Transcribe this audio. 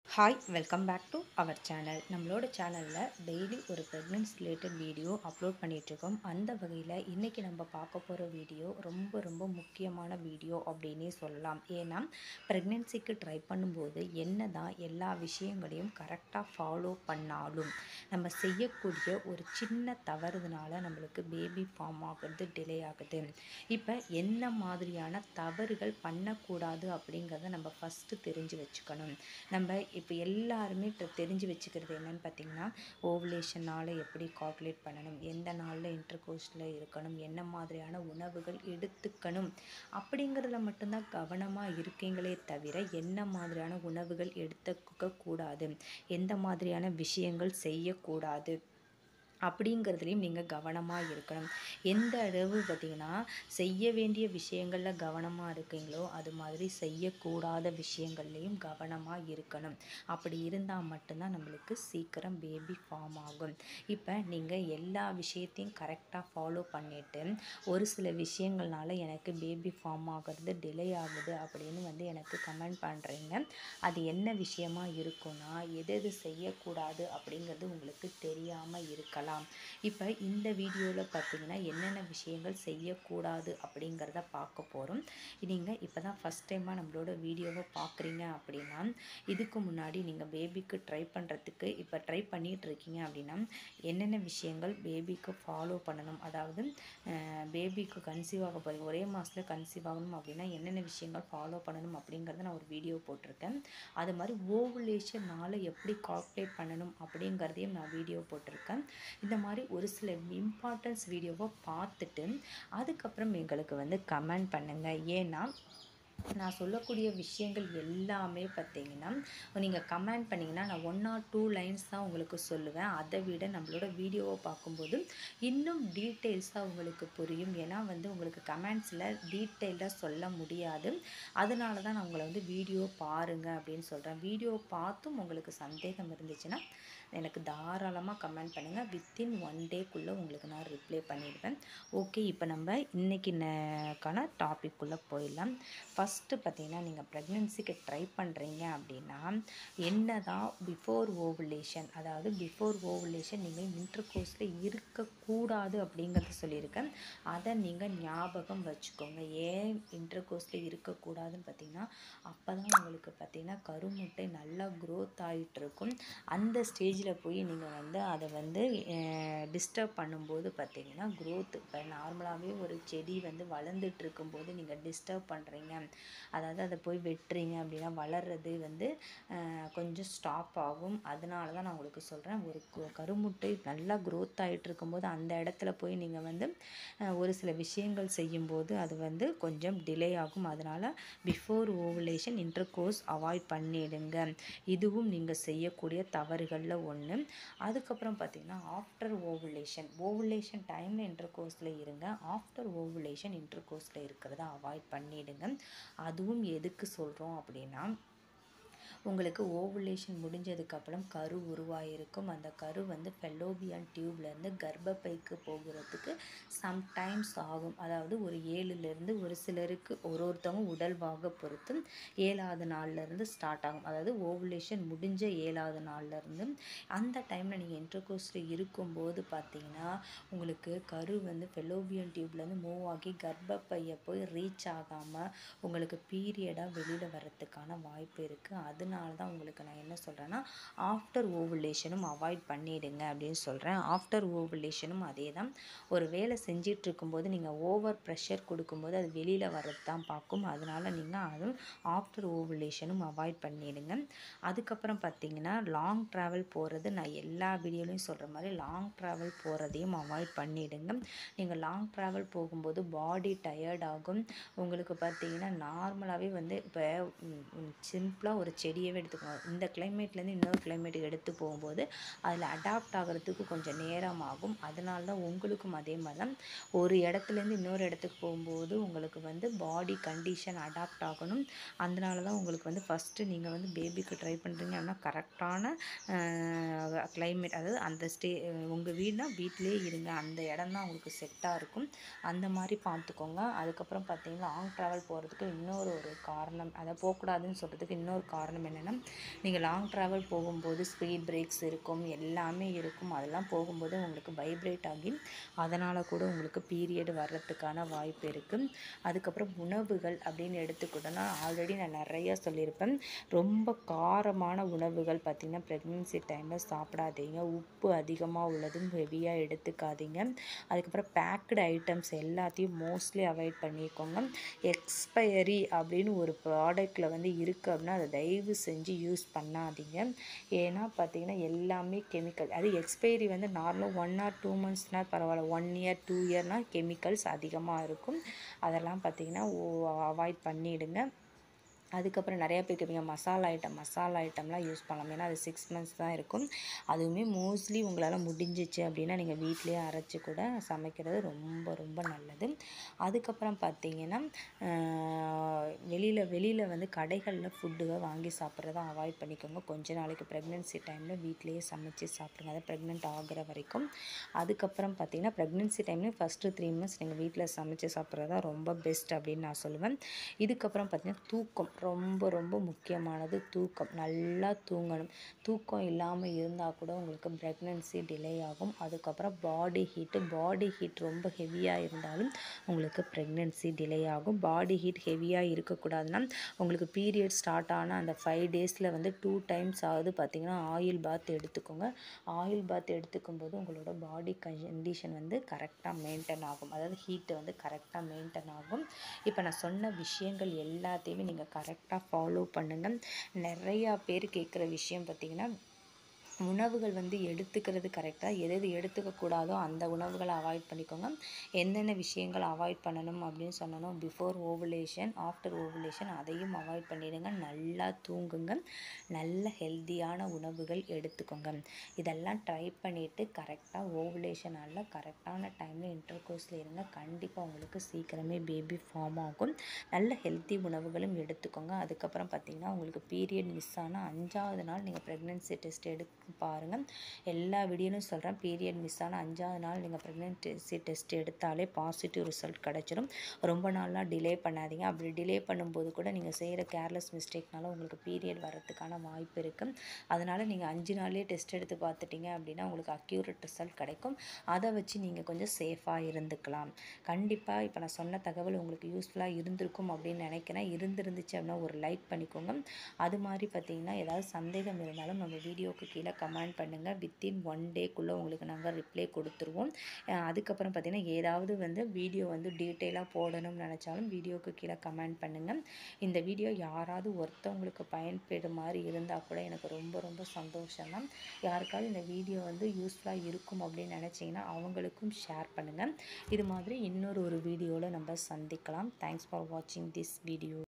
hi welcome back to our channel நம்மளோட சேனலில் daily ஒரு ப்ரெக்னென்சி ரிலேட்டட் வீடியோ அப்லோட் பண்ணிகிட்ருக்கோம் அந்த வகையில் இன்றைக்கி நம்ம பார்க்க போகிற வீடியோ ரொம்ப ரொம்ப முக்கியமான வீடியோ அப்படின்னே சொல்லலாம் ஏன்னா ப்ரெக்னென்சிக்கு ட்ரை பண்ணும்போது என்ன தான் எல்லா விஷயங்களையும் கரெக்டாக ஃபாலோ பண்ணாலும் நம்ம செய்யக்கூடிய ஒரு சின்ன தவறுதனால நம்மளுக்கு பேபி ஃபார்ம் ஆகுறது டிலே ஆகுது இப்போ என்ன மாதிரியான தவறுகள் பண்ணக்கூடாது அப்படிங்கிறத நம்ம ஃபஸ்ட்டு தெரிஞ்சு வச்சுக்கணும் நம்ம இப்போ எல்லாருமே இப்போ தெரிஞ்சு வச்சுக்கிறது என்னன்னு பார்த்தீங்கன்னா ஓவலேஷன் நாளை எப்படி கால்குலேட் பண்ணணும் எந்த நாளில் இன்டர்கோர்ஸில் இருக்கணும் என்ன மாதிரியான உணவுகள் எடுத்துக்கணும் அப்படிங்கிறதுல மட்டும்தான் கவனமாக இருக்கீங்களே தவிர என்ன மாதிரியான உணவுகள் எடுத்துக்க கூடாது எந்த மாதிரியான விஷயங்கள் செய்யக்கூடாது அப்படிங்கிறதுலையும் நீங்கள் கவனமாக இருக்கணும் எந்த அளவு பார்த்திங்கன்னா செய்ய வேண்டிய விஷயங்களில் கவனமாக இருக்கீங்களோ அது மாதிரி செய்யக்கூடாத விஷயங்கள்லையும் கவனமாக இருக்கணும் அப்படி இருந்தால் மட்டும்தான் நம்மளுக்கு சீக்கிரம் பேபி ஃபார்ம் ஆகும் இப்போ நீங்கள் எல்லா விஷயத்தையும் கரெக்டாக ஃபாலோ பண்ணிவிட்டு ஒரு சில விஷயங்கள்னால எனக்கு பேபி ஃபார்ம் ஆகிறது டிலே ஆகுது அப்படின்னு வந்து எனக்கு கமெண்ட் பண்ணுறீங்க அது என்ன விஷயமா இருக்குன்னா எது எது செய்யக்கூடாது அப்படிங்கிறது உங்களுக்கு தெரியாமல் இருக்கலாம் இப்போ இந்த வீடியோவில் பார்த்தீங்கன்னா என்னென்ன விஷயங்கள் செய்யக்கூடாது அப்படிங்கிறத பார்க்க போகிறோம் நீங்கள் இப்போ தான் ஃபஸ்ட் டைமாக நம்மளோட வீடியோவை பார்க்குறீங்க அப்படின்னா இதுக்கு முன்னாடி நீங்கள் பேபிக்கு ட்ரை பண்ணுறதுக்கு இப்போ ட்ரை பண்ணிகிட்டு இருக்கீங்க அப்படின்னா என்னென்ன விஷயங்கள் பேபிக்கு ஃபாலோ பண்ணணும் அதாவது பேபிக்கு கன்சீவ் ஆக போகிறீங்க ஒரே மாதத்தில் கன்சீவ் ஆகணும் அப்படின்னா என்னென்ன விஷயங்கள் ஃபாலோ பண்ணணும் அப்படிங்கிறத நான் ஒரு வீடியோ போட்டிருக்கேன் அது மாதிரி ஓவுலேஷனால் எப்படி கால்குலேட் பண்ணணும் அப்படிங்கிறதையும் நான் வீடியோ போட்டிருக்கேன் இந்த மாதிரி ஒரு சில இம்பார்ட்டன்ஸ் வீடியோவை பார்த்துட்டு அதுக்கப்புறம் எங்களுக்கு வந்து கமெண்ட் பண்ணுங்கள் ஏன்னா நான் சொல்லக்கூடிய விஷயங்கள் எல்லாமே பார்த்தீங்கன்னா நீங்கள் கமெண்ட் பண்ணிங்கன்னா நான் ஒன் ஆர் டூ லைன்ஸ் தான் உங்களுக்கு சொல்லுவேன் அதை விட நம்மளோட வீடியோவை பார்க்கும்போது இன்னும் டீட்டெயில்ஸாக உங்களுக்கு புரியும் ஏன்னா வந்து உங்களுக்கு கமெண்ட்ஸில் டீட்டெயிலாக சொல்ல முடியாது அதனால தான் நான் உங்களை வந்து வீடியோ பாருங்கள் அப்படின்னு சொல்கிறேன் வீடியோ பார்த்தும் உங்களுக்கு சந்தேகம் இருந்துச்சுன்னா எனக்கு தாராளமாக கமெண்ட் பண்ணுங்கள் வித்தின் ஒன் டேக்குள்ளே உங்களுக்கு நான் ரிப்ளை பண்ணிடுவேன் ஓகே இப்போ நம்ம இன்றைக்கினக்கான டாபிக்குள்ளே போயிடலாம் ஃபஸ்ட்டு பார்த்தீங்கன்னா நீங்கள் ப்ரெக்னென்சிக்கு ட்ரை பண்ணுறீங்க அப்படின்னா என்ன தான் பிஃபோர் ஓவுலேஷன் அதாவது பிஃபோர் ஓவுலேஷன் நீங்கள் இன்டர் கோர்ஸில் இருக்கக்கூடாது அப்படிங்கிறத சொல்லியிருக்கேன் அதை நீங்கள் ஞாபகம் வச்சுக்கோங்க ஏன் இன்டர் கோர்ஸில் இருக்கக்கூடாதுன்னு பார்த்தீங்கன்னா அப்போ தான் உங்களுக்கு பார்த்தீங்கன்னா கருமுட்டை நல்லா க்ரோத் ஆகிட்டு இருக்கும் அந்த ஸ்டேஜில் போய் நீங்கள் வந்து அதை வந்து டிஸ்டர்ப் பண்ணும்போது பார்த்தீங்கன்னா க்ரோத் இப்போ நார்மலாகவே ஒரு செடி வந்து வளர்ந்துட்டு இருக்கும்போது நீங்கள் டிஸ்டர்ப் பண்ணுறீங்க அதாவது அதை போய் வெட்டுறீங்க அப்படின்னா வளர்றது வந்து கொஞ்சம் ஸ்டாப் ஆகும் அதனால தான் நான் உங்களுக்கு சொல்கிறேன் ஒரு கருமுட்டை நல்லா க்ரோத் ஆகிட்டு இருக்கும்போது அந்த இடத்துல போய் நீங்கள் வந்து ஒரு சில விஷயங்கள் செய்யும்போது அது வந்து கொஞ்சம் டிலே ஆகும் அதனால் before ovulation intercourse avoid பண்ணிடுங்க இதுவும் நீங்கள் செய்யக்கூடிய தவறுகளில் ஒன்று அதுக்கப்புறம் பார்த்திங்கன்னா ஆஃப்டர் ஓவுலேஷன் ஓவுலேஷன் டைமில் இன்டர் கோர்ஸில் இருங்க ஆஃப்டர் ஓவுலேஷன் இன்டர் கோர்ஸில் இருக்கிறத அவாய்ட் பண்ணிவிடுங்க அதுவும் எதுக்கு சொல்கிறோம் அப்படின்னா உங்களுக்கு ஓவுலேஷன் முடிஞ்சதுக்கப்புறம் கரு உருவாகிருக்கும் அந்த கரு வந்து ஃபெல்லோபியன் டியூப்லேருந்து கர்ப்பப்பைக்கு போகிறதுக்கு சம்டைம்ஸ் ஆகும் அதாவது ஒரு ஏழுலேருந்து ஒரு சிலருக்கு ஒரு ஒருத்தவங்க உடல் வாக பொறுத்து ஏழாவது நாள்லேருந்து ஸ்டார்ட் ஆகும் அதாவது ஓவுலேஷன் முடிஞ்ச ஏழாவது நாள்லேருந்து அந்த டைமில் நீங்கள் இன்டர்கோர்ஸில் இருக்கும்போது பார்த்தீங்கன்னா உங்களுக்கு கரு வந்து ஃபெல்லோபியன் டியூப்லேருந்து மூவ் ஆகி கர்ப்பப்பையை போய் ரீச் ஆகாமல் உங்களுக்கு பீரியடாக வெளியில் வர்றதுக்கான வாய்ப்பு இருக்குது அதனால தான் உங்களுக்கு நான் என்ன சொல்கிறேன்னா ஆஃப்டர் ஓவுலேஷனும் அவாய்ட் பண்ணிடுங்க அப்படின்னு சொல்கிறேன் ஆஃப்டர் ஓவுலேஷனும் அதே தான் ஒரு வேலை செஞ்சிட்டு இருக்கும்போது நீங்கள் ஓவர் ப்ரெஷர் கொடுக்கும்போது அது வெளியில் வர்றது தான் பார்க்கும் அதனால் நீங்கள் அதுவும் ஆஃப்டர் ஓவுலேஷனும் அவாய்ட் பண்ணிடுங்க அதுக்கப்புறம் பார்த்தீங்கன்னா லாங் ட்ராவல் போகிறது நான் எல்லா வீடியோலையும் சொல்கிற மாதிரி லாங் ட்ராவல் போகிறதையும் அவாய்ட் பண்ணிவிடுங்க நீங்கள் லாங் ட்ராவல் போகும்போது பாடி டயர்ட் ஆகும் உங்களுக்கு பார்த்தீங்கன்னா நார்மலாகவே வந்து இப்போ சிம்பிளாக ஒரு செடியவே எடுத்துக்கணும் இந்த கிளைமேட்லேருந்து இன்னொரு கிளைமேட்டுக்கு எடுத்து போகும்போது அதில் அடாப்ட் ஆகிறதுக்கு கொஞ்சம் நேரம் ஆகும் அதனால தான் உங்களுக்கும் அதே மாதிரி தான் ஒரு இடத்துலேருந்து இன்னொரு இடத்துக்கு போகும்போது உங்களுக்கு வந்து பாடி கண்டிஷன் அடாப்ட் ஆகணும் அதனால தான் உங்களுக்கு வந்து ஃபஸ்ட்டு நீங்கள் வந்து பேபிக்கு ட்ரை பண்ணுறீங்க அப்படின்னா கரெக்டான கிளைமேட் அதாவது அந்த ஸ்டே உங்கள் வீடுனா வீட்டிலே இருங்க அந்த இடம் தான் உங்களுக்கு செட்டாக இருக்கும் அந்த மாதிரி பார்த்துக்கோங்க அதுக்கப்புறம் பார்த்தீங்கன்னா லாங் ட்ராவல் போகிறதுக்கு இன்னொரு ஒரு காரணம் அதை போகக்கூடாதுன்னு சொல்கிறதுக்கு இன்னொரு காரணம் என்னென்னா நீங்கள் லாங் ட்ராவல் போகும்போது ஸ்பீட் பிரேக்ஸ் இருக்கும் எல்லாமே இருக்கும் அதெல்லாம் போகும்போது உங்களுக்கு வைப்ரேட் ஆகி அதனால் கூட உங்களுக்கு பீரியட் வர்றதுக்கான வாய்ப்பு இருக்குது அதுக்கப்புறம் உணவுகள் அப்படின்னு எடுத்துக்கிட்டோன்னா ஆல்ரெடி நான் நிறையா சொல்லியிருப்பேன் ரொம்ப காரமான உணவுகள் பார்த்திங்கன்னா ப்ரெக்னென்சி டைமில் சாப்பிடாதீங்க உப்பு அதிகமாக உள்ளதும் ஹெவியாக எடுத்துக்காதீங்க அதுக்கப்புறம் பேக்டு ஐட்டம்ஸ் எல்லாத்தையும் மோஸ்ட்லி அவாய்ட் பண்ணிக்கோங்க எக்ஸ்பயரி அப்படின்னு ஒரு ப்ராடக்டில் வந்து இருக்குது அப்படின்னா அதை தயவு செஞ்சு யூஸ் பண்ணாதீங்க ஏன்னா பார்த்தீங்கன்னா எல்லாமே கெமிக்கல் அது எக்ஸ்பைரி வந்து நார்மலாக ஒன் ஆர் டூ மந்த்ஸ்னால் பரவாயில்ல ஒன் இயர் டூ இயர்னால் கெமிக்கல்ஸ் அதிகமாக இருக்கும் அதெல்லாம் பார்த்தீங்கன்னா அவாய்ட் பண்ணிவிடுங்க அதுக்கப்புறம் நிறையா பேர் கேட்பீங்க மசாலா ஐட்டம் மசாலா ஐட்டம்லாம் யூஸ் பண்ணலாம் ஏன்னா அது சிக்ஸ் மந்த்ஸ் தான் இருக்கும் அதுவுமே மோஸ்ட்லி உங்களால் முடிஞ்சிச்சு அப்படின்னா நீங்கள் வீட்டிலேயே அரைச்சி கூட சமைக்கிறது ரொம்ப ரொம்ப நல்லது அதுக்கப்புறம் பார்த்தீங்கன்னா வெளியில் வெளியில் வந்து கடைகளில் ஃபுட்டுக வாங்கி சாப்பிட்றத அவாய்ட் பண்ணிக்கோங்க கொஞ்ச நாளைக்கு ப்ரெக்னென்சி டைமில் வீட்டிலேயே சமைச்சு சாப்பிடுங்க அதை ப்ரெக்னென்ட் ஆகிற வரைக்கும் அதுக்கப்புறம் பார்த்தீங்கன்னா ப்ரெக்னென்சி டைமில் ஃபஸ்ட்டு த்ரீ மந்த்ஸ் நீங்கள் வீட்டில் சமைச்சு சாப்பிட்றது தான் ரொம்ப பெஸ்ட் அப்படின்னு நான் சொல்லுவேன் இதுக்கப்புறம் பார்த்தீங்கன்னா தூக்கம் ரொம்ப ரொம்ப முக்கியமானது தூக்கம் நல்லா தூங்கணும் தூக்கம் இல்லாமல் இருந்தால் கூட உங்களுக்கு ப்ரெக்னென்சி டிலே ஆகும் அதுக்கப்புறம் பாடி ஹீட்டு பாடி ஹீட் ரொம்ப ஹெவியாக இருந்தாலும் உங்களுக்கு ப்ரெக்னென்சி டிலே ஆகும் பாடி ஹீட் ஹெவியாக இருக்கக்கூடாதுன்னா உங்களுக்கு பீரியட் ஸ்டார்ட் ஆன அந்த ஃபைவ் டேஸில் வந்து டூ டைம்ஸ் ஆகுது பார்த்திங்கன்னா ஆயில் பாத் எடுத்துக்கோங்க ஆயில் பாத் எடுத்துக்கும் போது உங்களோட பாடி கண்டிஷன் வந்து கரெக்டாக மெயின்டைன் ஆகும் அதாவது ஹீட்டு வந்து கரெக்டாக மெயின்டைன் ஆகும் இப்போ நான் சொன்ன விஷயங்கள் எல்லாத்தையுமே நீங்கள் கரெக்டாக ஃபாலோ பண்ணுங்கள் நிறையா பேர் கேட்குற விஷயம் பார்த்திங்கன்னா உணவுகள் வந்து எடுத்துக்கிறது கரெக்டாக எது எது எடுத்துக்கக்கூடாதோ அந்த உணவுகளை அவாய்ட் பண்ணிக்கோங்க என்னென்ன விஷயங்கள் அவாய்ட் பண்ணணும் அப்படின்னு சொன்னணும் பிஃபோர் ஓவுலேஷன் ஆஃப்டர் ஓவுலேஷன் அதையும் அவாய்ட் பண்ணிடுங்க நல்லா தூங்குங்க நல்ல ஹெல்த்தியான உணவுகள் எடுத்துக்கோங்க இதெல்லாம் ட்ரை பண்ணிவிட்டு கரெக்டாக ஓவுலேஷன் ஆகல கரெக்டான டைமில் இன்டர் கோர்ஸில் இருங்க கண்டிப்பாக உங்களுக்கு சீக்கிரமே பேபி ஃபார்ம் ஆகும் நல்ல ஹெல்த்தி உணவுகளும் எடுத்துக்கோங்க அதுக்கப்புறம் பார்த்திங்கன்னா உங்களுக்கு பீரியட் மிஸ் ஆனால் அஞ்சாவது நாள் நீங்கள் ப்ரெக்னென்சி டெஸ்ட் எடுத்து பாருங்கள் எல்லா வீடியோலையும் சொல்கிறேன் பீரியட் மிஸ் ஆன அஞ்சாவது நாள் நீங்கள் ப்ரெக்னென்சி டெஸ்ட் எடுத்தாலே பாசிட்டிவ் ரிசல்ட் கிடச்சிரும் ரொம்ப நாளாக டிலே பண்ணாதீங்க அப்படி டிலே பண்ணும்போது கூட நீங்கள் செய்கிற கேர்லெஸ் மிஸ்டேக்னால உங்களுக்கு பீரியட் வரதுக்கான வாய்ப்பு இருக்குது அதனால் நீங்கள் அஞ்சு நாள்லேயே டெஸ்ட் எடுத்து பார்த்துட்டீங்க அப்படின்னா உங்களுக்கு அக்யூரேட் ரிசல்ட் கிடைக்கும் அதை வச்சு நீங்கள் கொஞ்சம் சேஃபாக இருந்துக்கலாம் கண்டிப்பாக இப்போ நான் சொன்ன தகவல் உங்களுக்கு யூஸ்ஃபுல்லாக இருந்திருக்கும் அப்படின்னு நினைக்கிறேன் இருந்திருந்துச்சு அப்படின்னா ஒரு லைக் பண்ணிக்கோங்க அது மாதிரி பார்த்தீங்கன்னா ஏதாவது சந்தேகம் இருந்தாலும் நம்ம வீடியோவுக்கு கீழே கமெண்ட் பண்ணுங்கள் வித்தின் ஒன் டேக்குள்ளே உங்களுக்கு நாங்கள் ரிப்ளை கொடுத்துருவோம் அதுக்கப்புறம் பார்த்திங்கன்னா ஏதாவது வந்து வீடியோ வந்து டீட்டெயிலாக போடணும்னு நினச்சாலும் வீடியோவுக்கு கீழே கமெண்ட் பண்ணுங்கள் இந்த வீடியோ யாராவது ஒருத்தவங்களுக்கு பயன்பெறும் மாதிரி இருந்தால் கூட எனக்கு ரொம்ப ரொம்ப சந்தோஷம் தான் யாருக்காவது இந்த வீடியோ வந்து யூஸ்ஃபுல்லாக இருக்கும் அப்படின்னு நினச்சிங்கன்னா அவங்களுக்கும் ஷேர் பண்ணுங்கள் இது மாதிரி இன்னொரு ஒரு வீடியோவில் நம்ம சந்திக்கலாம் தேங்க்ஸ் ஃபார் வாட்சிங் திஸ் வீடியோ